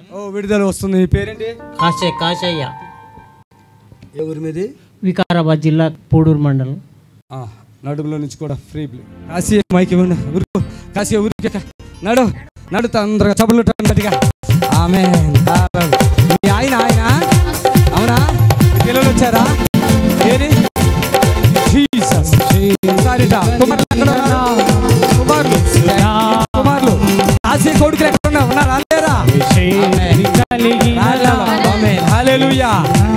ఓ విడుదల వస్తుంది మీ పేరేంటి కాశయ్య కాశయ్య ఏ ఊరి మీది వికారాబాద్ జిల్లా పూడూరు మండలం ఆ, నడుములో నుంచి కూడా ఫ్రీ కాశీ మైక్ ఇవ్వండి ఊరుకో కాశీ ఊరికి నడు నడు తొందరగా చబులు గట్టిగా ఆమె మీ ఆయన ఆయన అవునా మీ పిల్లలు వచ్చారా ఏది జీసస్ సారీట కుమారులు ఎక్కడ ఉన్నారు? కుమారులు కుమారులు కాశీ కొడుకులు ఎక్కడ ఉన్నారు ఉన్నారా లేరా ఆమేన్. హల్లెలూయా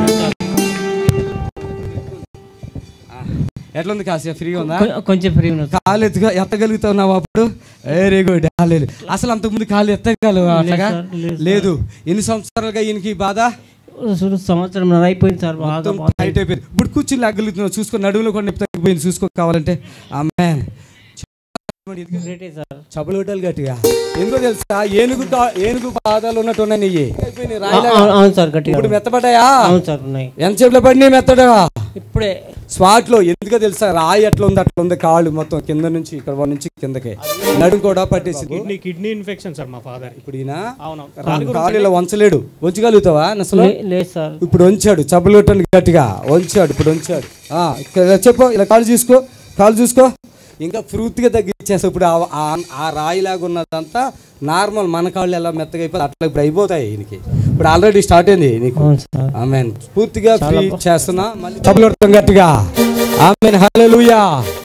ఎట్లుంది కాశీ ఫ్రీగా ఉందా కొ- కొంచెం ఫ్రీ ఉన్నది కాలు ఎత్తుగా ఎత్తగలుగుతున్నావు అప్పుడు వెరీ గుడ్ లేదు అసలు అంతకుముందు కాలు ఎత్తగలవు అట్లాగా సార్, లేదు లేదు ఎన్ని సంవత్సరాలుగా ఈయనకి ఈ బాధ అసలు సంవత్సరం అయిపోయింది సార్ బాగా మొత్తం బాగా టైట్ అయిపోయింది ఇప్పుడు కూర్చుని లాగలుగుతున్నావు చూసుకో నడువులో కూడా నొప్పి తగ్గిపోయింది చూసుకో కావాలంటే అమ్మే గ్రేటే సార్ చపలు హోటల్ గట్టిగా ఎందుకో తెలుసా ఏనుగు కా- ఏనుగు పాదాలు ఉన్నట్టు ఉన్నాయి నెయ్యి అయిపోయినాయి, రాయిలాగా. అవును అవును సార్ గట్టిగా ఇప్పుడు మెత్తపడ్డాయా అవును సార్ ఉన్నాయి ఎంతసేపులో పడినాయి మెత్తడా ఇప్పుడే స్పాట్ లో ఎందుకో తెలుసా రాయి ఎట్లా ఉంది అట్లా ఉంది కాళ్ళు మొత్తం కింద నుంచి ఇక్కడ వన్ నుంచి కిందకి నడుము కూడా పట్టేసి కిడ్నీ కిడ్నీ ఇన్ఫెక్షన్ సార్ మా ఫాదర్ ఇప్పుడు ఈయన అవును కాళ్ళు ఇలా వంచలేడు వంచగలుగుతావా అసలు లే- లేదు సార్ ఇప్పుడు వంచాడు చబ్బులు కొట్టండి గట్టిగా వంచాడు ఇప్పుడు వంచాడు ఆ, ఇక్కడ చెప్పు ఇలా కాళ్ళు చూసుకో కాళ్ళు చూసుకో ఇంకా ఫ్రూత్గా తగ్గించేస్తా ఇప్పుడు ఆ- ఆ- ఆ రాయిలాగా ఉన్నదంతా నార్మల్ మన కాళ్ళు ఎలా మెత్తగా అయిపోయి అట్లా ఇప్పుడు అయిపోతాయి ఈయనకి ఇప్పుడు ఆల్రెడీ స్టార్ట్ అయింది నీకు అవును సార్ ఆమె పూర్తిగా ఫ్రీ చేస్తున్నా మళ్ళీ చబ్బులు కొట్టడం గట్టిగా ఆమె హల్లెలూయా